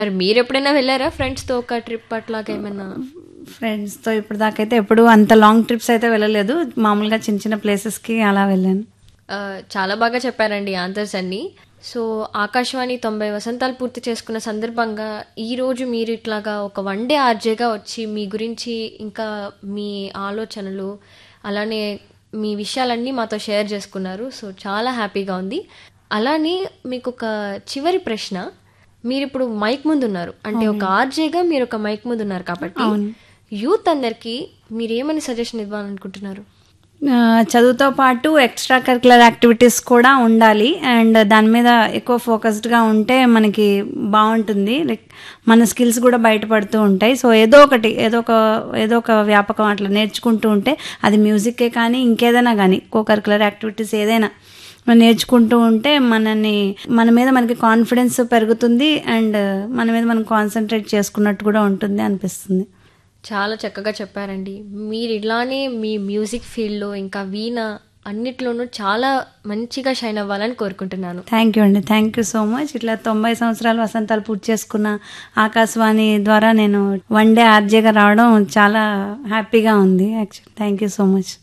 మరి మీరు ఎప్పుడైనా వెళ్ళారా ఫ్రెండ్స్తో ఒక ట్రిప్ అట్లాగా ఏమైనా ఫ్రెండ్స్తో ఇప్పుడు దాకైతే ఎప్పుడు అంత లాంగ్ ట్రిప్స్ అయితే వెళ్ళలేదు మామూలుగా చిన్న చిన్న ప్లేసెస్కి అలా వెళ్ళాను ఆ, చాలా బాగా చెప్పారండి ఆన్సర్స్ అన్నీ సో ఆకాశవాణి తొంభై వసంతాలు పూర్తి చేసుకున్న సందర్భంగా ఈ రోజు మీరు ఇట్లాగా ఒక వన్ డే ఆర్జేగా వచ్చి మీ గురించి ఇంకా మీ ఆలోచనలు అలానే మీ విషయాలన్నీ మాతో షేర్ చేసుకున్నారు సో చాలా హ్యాపీగా ఉంది అలానే మీకు ఒక చివరి ప్రశ్న మీరు ఇప్పుడు మైక్ ముందు ఉన్నారు అంటే ఒక ఆర్జేగా మీరు ఒక మైక్ ముందు ఉన్నారు కాబట్టి యూత్ అందరికీ మీరు ఏమని సజెషన్ ఇవ్వాలనుకుంటున్నారు ఆ, చదువుతో పాటు ఎక్స్ట్రా కరికులర్ యాక్టివిటీస్ కూడా ఉండాలి అండ్ దాని మీద ఎక్కువ ఫోకస్డ్గా ఉంటే మనకి బాగుంటుంది లైక్ మన స్కిల్స్ కూడా బయటపడుతూ ఉంటాయి సో ఏదో ఒకటి ఏదో ఒక ఏదో ఒక వ్యాపకం అట్లా నేర్చుకుంటూ ఉంటే అది మ్యూజిక్కే కానీ ఇంకేదైనా కానీ కో కరికులర్ యాక్టివిటీస్ ఏదైనా మనం నేర్చుకుంటూ ఉంటే మనని మన మీద మనకి కాన్ఫిడెన్స్ పెరుగుతుంది అండ్ మన మీద మనం కాన్సన్ట్రేట్ చేసుకున్నట్టు కూడా ఉంటుంది అనిపిస్తుంది చాలా చక్కగా చెప్పారండి మీరు ఇలానే మీ మ్యూజిక్ ఫీల్డ్లో ఇంకా వీణ అన్నిట్లోనూ చాలా మంచిగా షైన్ అవ్వాలని కోరుకుంటున్నాను థ్యాంక్ యూ అండి థ్యాంక్ యూ సో మచ్ ఇట్లా తొంభై సంవత్సరాలు వసంతాలు పూర్తి చేసుకున్న ఆకాశవాణి ద్వారా నేను వన్ డే ఆర్జేగా రావడం చాలా హ్యాపీగా ఉంది actually thank you so much